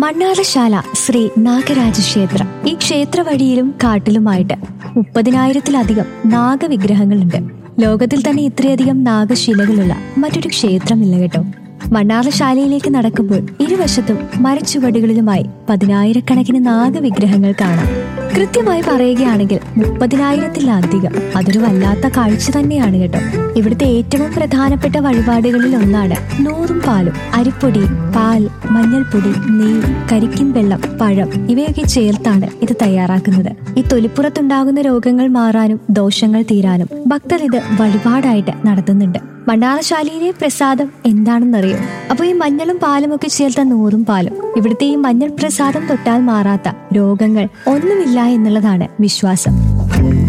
മണ്ണാറശാല ശ്രീ നാഗരാജ ക്ഷേത്രം ഈ ക്ഷേത്ര വഴിയിലും കാട്ടിലുമായിട്ട് മുപ്പതിനായിരത്തിലധികം നാഗവിഗ്രഹങ്ങളുണ്ട് ലോകത്തിൽ തന്നെ ഇത്രയധികം നാഗശിലകളുള്ള മറ്റൊരു ക്ഷേത്രമില്ല കേട്ടോ മണ്ണാറശാലയിലേക്ക് നടക്കുമ്പോൾ ഇരുവശത്തും മരച്ചുവടുകളിലുമായി പതിനായിരക്കണക്കിന് നാഗവിഗ്രഹങ്ങൾ കാണാം കൃത്യമായി പറയുകയാണെങ്കിൽ മുപ്പതിനായിരത്തിലധികം അതൊരു വല്ലാത്ത കാഴ്ച തന്നെയാണ് കേട്ടോ ഇവിടുത്തെ ഏറ്റവും പ്രധാനപ്പെട്ട വഴിപാടുകളിൽ ഒന്നാണ് നൂറും പാലും അരിപ്പൊടി പാൽ മഞ്ഞൾപ്പൊടി നെയ്യ് കരിക്കിൻ വെള്ളം പഴം ഇവയൊക്കെ ചേർത്താണ് ഇത് തയ്യാറാക്കുന്നത് ഈ തൊലിപ്പുറത്തുണ്ടാകുന്ന രോഗങ്ങൾ മാറാനും ദോഷങ്ങൾ തീരാനും ഭക്തർ ഇത് വഴിപാടായിട്ട് നടത്തുന്നുണ്ട് മണ്ണാറശാലയിലെ പ്രസാദം എന്താണെന്നറിയോ അപ്പൊ ഈ മഞ്ഞളും പാലും ഒക്കെ ചേർത്ത നൂറും പാലും ഇവിടുത്തെ ഈ മഞ്ഞൾ പ്രസാദം തൊട്ടാൽ മാറാത്ത രോഗങ്ങൾ ഒന്നുമില്ല എന്നുള്ളതാണ് വിശ്വാസം